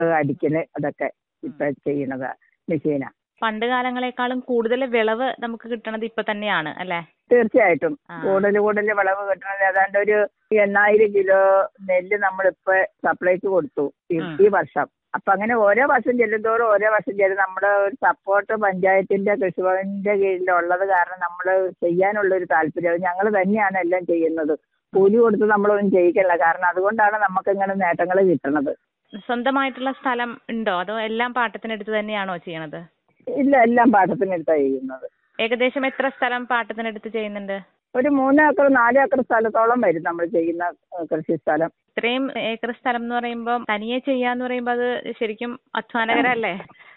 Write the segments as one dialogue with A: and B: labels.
A: അടിക്കല് അതൊക്കെ ഇപ്പൊ ചെയ്യണത് മെഷീനാ
B: പണ്ട് കാലങ്ങളെക്കാളും കൂടുതൽ വിളവ് നമുക്ക് കിട്ടണത് ഇപ്പൊ തന്നെയാണ് അല്ലെ
A: തീർച്ചയായിട്ടും
B: ആ.
A: കൂടുതൽ കൂടുതൽ വിളവ് കിട്ടുന്നത് ഏതാണ്ട് ഒരു എണ്ണായിരം കിലോ നെല്ല് നമ്മളിപ്പോ സപ്ലൈക്ക് കൊടുത്തു ഈ-
B: ഉം.
A: ഈ വർഷം അപ്പൊ അങ്ങനെ ഓരോ വർഷം ചെല്ലുന്തോറും ഓരോ വർഷം ചെല്ലും നമ്മുടെ ഒരു സപ്പോർട്ട് പഞ്ചായത്തിന്റെ കൃഷിഭവന്റെ കീഴിലുള്ളത് കാരണം നമ്മൾ ചെയ്യാനുള്ള ഒരു താല്പര്യം ഞങ്ങൾ തന്നെയാണ് എല്ലാം ചെയ്യുന്നത് കൂലി കൊടുത്ത് നമ്മളൊന്നും ചെയ്യിക്കില്ല കാരണം അതുകൊണ്ടാണ് നമുക്ക് ഇങ്ങനെ നേട്ടങ്ങൾ കിട്ടുന്നത്
B: സ്വന്തമായിട്ടുള്ള സ്ഥലം ഉണ്ടോ അതോ എല്ലാം പാട്ടത്തിനെടുത്ത് തന്നെയാണോ ചെയ്യണത്
A: ഇല്ല എല്ലാം പാട്ടത്തിനെടുത്താണ് ചെയ്യുന്നത്
B: ഏകദേശം എത്ര സ്ഥലം പാട്ടത്തിനെടുത്ത് ചെയ്യുന്നുണ്ട്
A: ഒരു മൂന്ന് ഏക്കർ നാല് ഏക്കർ സ്ഥലത്തോളം വരും നമ്മൾ ചെയ്യുന്ന ഏഹ്, കൃഷി സ്ഥലം
B: ഇത്രയും ഏക്കർ സ്ഥലം എന്ന് പറയുമ്പോൾ തനിയെ ചെയ്യാന്ന് പറയുമ്പോൾ അത് ശരിക്കും അധ്വാനകരല്ലേ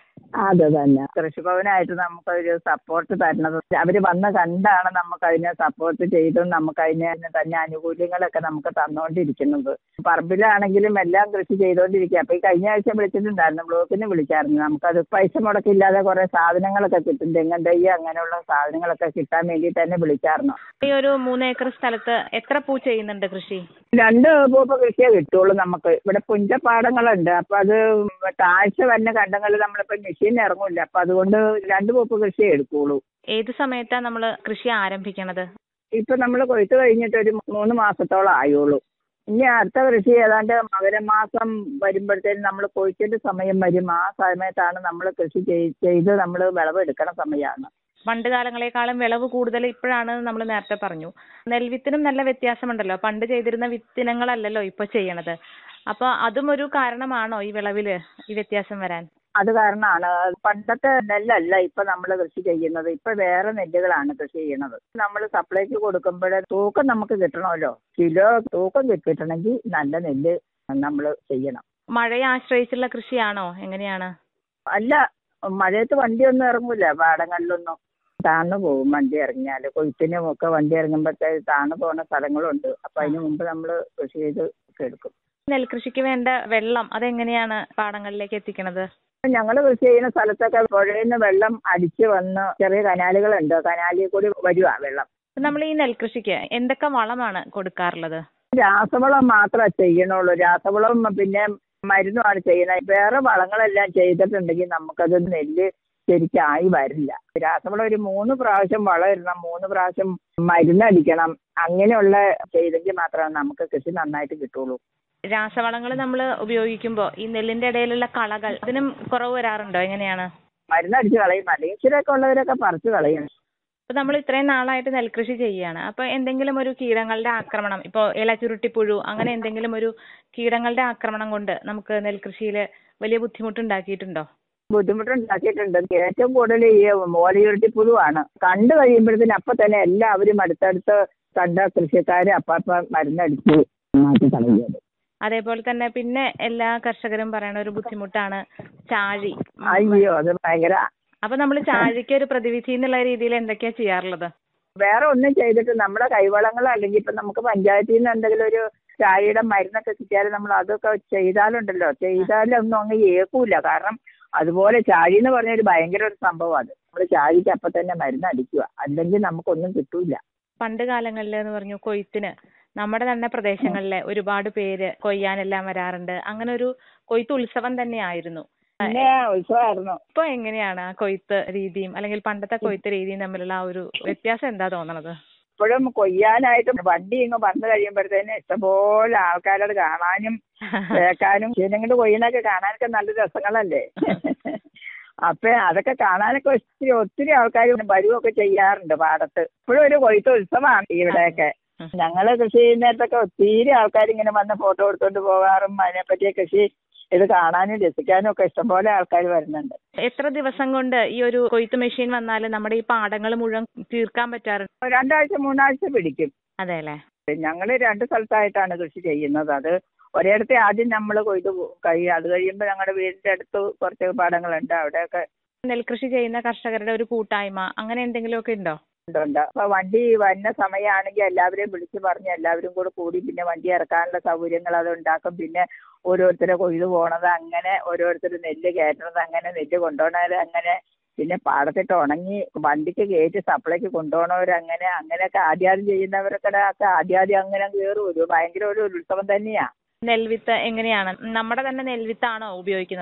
A: അത് തന്നെ കൃഷിഭവനായിട്ട് നമുക്കൊരു സപ്പോർട്ട് തരണത് അവര് വന്ന് കണ്ടാണ് നമുക്ക് അതിനെ സപ്പോർട്ട് ചെയ്തും നമുക്ക് അതിന് തന്നെ ആനുകൂല്യങ്ങളൊക്കെ നമുക്ക് തന്നുകൊണ്ടിരിക്കുന്നത് പറമ്പിലാണെങ്കിലും എല്ലാം കൃഷി ചെയ്തുകൊണ്ടിരിക്കുക അപ്പൊ ഈ കഴിഞ്ഞ ആഴ്ച വിളിച്ചിട്ടുണ്ടായിരുന്നു ബ്ലോക്കിന് വിളിച്ചായിരുന്നു നമുക്കത് പൈസ മുടക്കില്ലാതെ കുറെ സാധനങ്ങളൊക്കെ കിട്ടും തെങ്ങൻ തൈ അങ്ങനെയുള്ള സാധനങ്ങളൊക്കെ കിട്ടാൻ വേണ്ടി തന്നെ വിളിച്ചായിരുന്നു
B: ഈ ഒരു മൂന്ന് ഏക്കർ സ്ഥലത്ത് എത്ര പൂ ചെയ്യുന്നുണ്ട് കൃഷി
A: രണ്ട് പൂപ്പ കൃഷിയേ കിട്ടുള്ളൂ നമുക്ക് ഇവിടെ പുഞ്ചപ്പാടങ്ങളുണ്ട് അപ്പൊ അത് താഴ്ച വരുന്ന കണ്ടങ്ങളിൽ നമ്മളിപ്പോ മെഷീൻ ഇറങ്ങൂല അപ്പൊ അതുകൊണ്ട് രണ്ട് പൂപ്പ് കൃഷിയേ എടുക്കുള്ളൂ
B: ഏത് സമയത്താ നമ്മൾ കൃഷി ആരംഭിക്കണത്
A: ഇപ്പൊ നമ്മൾ കൊയ്ത്ത് കഴിഞ്ഞിട്ട് ഒരു മൂന്ന് മാസത്തോളം ആയുള്ളൂ ഇനി അടുത്ത കൃഷി ഏതാണ്ട് മകരമാസം വരുമ്പോഴത്തേനും നമ്മൾ കൊയ്ത്തിന്റെ സമയം വരും ആ സമയത്താണ് നമ്മൾ കൃഷി ചെയ്- ചെയ്ത് നമ്മൾ വിളവെടുക്കണ സമയമാണ്
B: പണ്ട് കാലങ്ങളെക്കാളും വിളവ് കൂടുതൽ ഇപ്പോഴാണ് നമ്മൾ നേരത്തെ പറഞ്ഞു നെൽവിത്തിനും നല്ല വ്യത്യാസമുണ്ടല്ലോ പണ്ട് ചെയ്തിരുന്ന വിത്തിനങ്ങളല്ലല്ലോ ഇപ്പൊ ചെയ്യണത് അപ്പൊ അതും ഒരു കാരണമാണോ ഈ വിളവില് ഈ വ്യത്യാസം വരാൻ
A: അത് കാരണമാണ് പണ്ടത്തെ നെല്ലല്ല ഇപ്പൊ നമ്മൾ കൃഷി ചെയ്യുന്നത് ഇപ്പൊ വേറെ നെല്ലുകളാണ് കൃഷി ചെയ്യുന്നത് നമ്മൾ സപ്ലൈക്ക് കൊടുക്കുമ്പോൾ തൂക്കം നമുക്ക് കിട്ടണമല്ലോ കിലോ തൂക്കം കിട്ടണമെങ്കിൽ നല്ല നെല്ല് നമ്മൾ ചെയ്യണം
B: മഴയെ ആശ്രയിച്ചുള്ള കൃഷിയാണോ എങ്ങനെയാണ്
A: അല്ല മഴയത്ത് വണ്ടിയൊന്നും ഇറങ്ങൂല പാടങ്ങളിലൊന്നും താന്നു പോകും വണ്ടി ഇറങ്ങിയാൽ കൊയ്ത്തിനും ഒക്കെ വണ്ടി ഇറങ്ങുമ്പോഴത്തേ താന്നു പോകുന്ന സ്ഥലങ്ങളുണ്ട് അപ്പൊ അതിന് മുമ്പ് നമ്മൾ കൃഷി ചെയ്ത് ഒക്കെ എടുക്കും
B: നെൽകൃഷിക്ക് വേണ്ട വെള്ളം അതെങ്ങനെയാണ് പാടങ്ങളിലേക്ക് എത്തിക്കണത്
A: ഞങ്ങൾ കൃഷി ചെയ്യുന്ന സ്ഥലത്തൊക്കെ പുഴയിൽ നിന്ന് വെള്ളം അടിച്ച് വന്ന് ചെറിയ കനാലുകളുണ്ട് കനാലിൽ കൂടി വരുവാ വെള്ളം
B: നമ്മൾ ഈ നെൽകൃഷിക്ക് എന്തൊക്കെ വളമാണ് കൊടുക്കാറുള്ളത്
A: രാസവളം മാത്രമേ ചെയ്യണുള്ളൂ രാസവളം പിന്നെ മരുന്നുമാണ് ചെയ്യുന്നത് വേറെ വളങ്ങളെല്ലാം ചെയ്തിട്ടുണ്ടെങ്കിൽ നമുക്കത് നെല്ല് ശരിക്കായി വരില്ല രാസവളം ഒരു മൂന്ന് പ്രാവശ്യം വളം ഇടണം മൂന്ന് പ്രാവശ്യം മരുന്നടിക്കണം അങ്ങനെയുള്ള ചെയ്തെങ്കിൽ മാത്രമേ നമുക്ക് കൃഷി നന്നായിട്ട് കിട്ടുള്ളൂ
B: രാസവളങ്ങൾ നമ്മൾ ഉപയോഗിക്കുമ്പോൾ ഈ നെല്ലിന്റെ ഇടയിലുള്ള കളകൾ അതിനും കുറവ് വരാറുണ്ടോ എങ്ങനെയാണ്
A: മരുന്നടിച്ച് കളയും അല്ലെങ്കിൽ ഇച്ചിരിയൊക്കെ ഉള്ളവരൊക്കെ പറിച്ച് കളയും
B: ഇപ്പൊ നമ്മൾ ഇത്രയും നാളായിട്ട് നെൽകൃഷി ചെയ്യുകയാണ് അപ്പൊ എന്തെങ്കിലും ഒരു കീടങ്ങളുടെ ആക്രമണം ഇപ്പൊ ഇല ചുരുട്ടിപ്പുഴു അങ്ങനെ എന്തെങ്കിലും ഒരു കീടങ്ങളുടെ ആക്രമണം കൊണ്ട് നമുക്ക് നെൽകൃഷിയിൽ വലിയ ബുദ്ധിമുട്ടുണ്ടാക്കിയിട്ടുണ്ടോ
A: ബുദ്ധിമുട്ടുണ്ടാക്കിയിട്ടുണ്ട് ഏറ്റവും കൂടുതൽ ഈ ഓലയുരുട്ടിപ്പുഴുവാണ് കണ്ടു കഴിയുമ്പോഴത്തേന് അപ്പൊ തന്നെ എല്ലാവരും അടുത്തടുത്ത് കണ്ട കൃഷിക്കാർ അപ്പപ്പ മരുന്നടിച്ച് മാറ്റി കളയുന്നത്
B: അതേപോലെ തന്നെ പിന്നെ എല്ലാ കർഷകരും പറയുന്ന ഒരു ബുദ്ധിമുട്ടാണ് ചാഴി
A: അയ്യോ അത് ഭയങ്കര
B: അപ്പൊ നമ്മൾ ചാഴിക്ക് ഒരു പ്രതിവിധി എന്നുള്ള രീതിയിൽ എന്തൊക്കെയാ ചെയ്യാറുള്ളത്
A: വേറെ ഒന്നും ചെയ്തിട്ട് നമ്മുടെ കൈവളങ്ങൾ അല്ലെങ്കിൽ ഇപ്പൊ നമുക്ക് പഞ്ചായത്തിൽ നിന്ന് എന്തെങ്കിലും ഒരു ചായയുടെ മരുന്നൊക്കെ കിട്ടിയാൽ നമ്മൾ അതൊക്കെ ചെയ്താലുണ്ടല്ലോ ചെയ്താലൊന്നും അങ്ങ് ഏക്കൂല കാരണം അതുപോലെ ചാഴി എന്ന് പറഞ്ഞ ഒരു ഭയങ്കര ഒരു സംഭവം അത് നമ്മൾ ചാഴിക്ക് അപ്പൊ തന്നെ മരുന്ന് അടിക്കുക അല്ലെങ്കിൽ നമുക്കൊന്നും കിട്ടൂല
B: പണ്ട് കാലങ്ങളിൽ എന്ന് പറഞ്ഞു കൊയ്ത്തിന് നമ്മുടെ തന്നെ പ്രദേശങ്ങളിലെ ഒരുപാട് പേര് കൊയ്യാനെല്ലാം വരാറുണ്ട് അങ്ങനെ ഒരു കൊയ്ത്ത് ഉത്സവം തന്നെയായിരുന്നു
A: പിന്നെ ഉത്സവമായിരുന്നു
B: ഇപ്പൊ എങ്ങനെയാണ് ആ കൊയ്ത്ത് രീതിയും അല്ലെങ്കിൽ പണ്ടത്തെ കൊയ്ത്ത് രീതിയും തമ്മിലുള്ള ആ ഒരു വ്യത്യാസം എന്താ തോന്നണത്
A: ഇപ്പോഴും കൊയ്യാനായിട്ട് വണ്ടി ഇങ്ങ് വന്നു കഴിയുമ്പോഴത്തേന് ഇഷ്ടംപോലെ ആൾക്കാരോട് കാണാനും കേൾക്കാനും ശരിങ്ങോട്ട് കൊയ്യണൊക്കെ കാണാനൊക്കെ നല്ല രസങ്ങളല്ലേ അപ്പൊ അതൊക്കെ കാണാനൊക്കെ ഒത്തിരി ഒത്തിരി ആൾക്കാർ വരുവൊക്കെ ചെയ്യാറുണ്ട് പാടത്ത് ഇപ്പോഴും ഒരു കൊയ്ത്ത് ഉത്സവമാണ് ഇവിടെയൊക്കെ ഞങ്ങള് കൃഷി ചെയ്യുന്നിടത്തൊക്കെ ഒത്തിരി ആൾക്കാർ ഇങ്ങനെ വന്ന് ഫോട്ടോ എടുത്തോണ്ട് പോകാറും അതിനെപ്പറ്റി കൃഷി ഇത് കാണാനും രസിക്കാനും ഒക്കെ ഇഷ്ടംപോലെ ആൾക്കാർ വരുന്നുണ്ട്
B: എത്ര ദിവസം കൊണ്ട് ഈ ഒരു കൊയ്ത്ത് മെഷീൻ വന്നാൽ നമ്മുടെ ഈ പാടങ്ങൾ മുഴുവൻ തീർക്കാൻ പറ്റാറുണ്ട്
A: രണ്ടാഴ്ച മൂന്നാഴ്ച പിടിക്കും
B: അതെ അല്ലേ
A: ഞങ്ങൾ രണ്ട് സ്ഥലത്തായിട്ടാണ് കൃഷി ചെയ്യുന്നത് അത് ഒരിടത്ത് ആദ്യം നമ്മൾ കൊയ്ത് കഴിയും അത് കഴിയുമ്പോൾ ഞങ്ങളുടെ വീടിന്റെ അടുത്ത് കുറച്ച് പാടങ്ങളുണ്ട് അവിടെയൊക്കെ
B: നെൽകൃഷി ചെയ്യുന്ന കർഷകരുടെ ഒരു കൂട്ടായ്മ അങ്ങനെ എന്തെങ്കിലുമൊക്കെ ഉണ്ടോ
A: ഉണ്ട് അപ്പൊ വണ്ടി വരുന്ന സമയമാണെങ്കിൽ എല്ലാവരെയും വിളിച്ചു പറഞ്ഞ് എല്ലാവരും കൂടെ കൂടി പിന്നെ വണ്ടി ഇറക്കാനുള്ള സൗകര്യങ്ങൾ അത് ഉണ്ടാക്കും പിന്നെ ഓരോരുത്തരെ കൊയ്ത് പോണത് അങ്ങനെ ഓരോരുത്തർ നെല്ല് കയറ്റണത് അങ്ങനെ നെല്ല് കൊണ്ടുപോകണത് അങ്ങനെ പിന്നെ പാടത്തിട്ട് ഉണങ്ങി വണ്ടിക്ക് കയറ്റി സപ്ലൈക്ക് കൊണ്ടുപോകണവരങ്ങനെ അങ്ങനെയൊക്കെ ആദ്യാദ്യം ചെയ്യുന്നവരൊക്കെ ഒക്കെ ആദ്യാദ്യം അങ്ങനെ കയറും ഒരു ഭയങ്കര ഒരു ഉത്സവം തന്നെയാ
B: നെൽവിത്ത് എങ്ങനെയാണ് നമ്മുടെ തന്നെ നെൽവിത്താണോ ഉപയോഗിക്കുന്നത്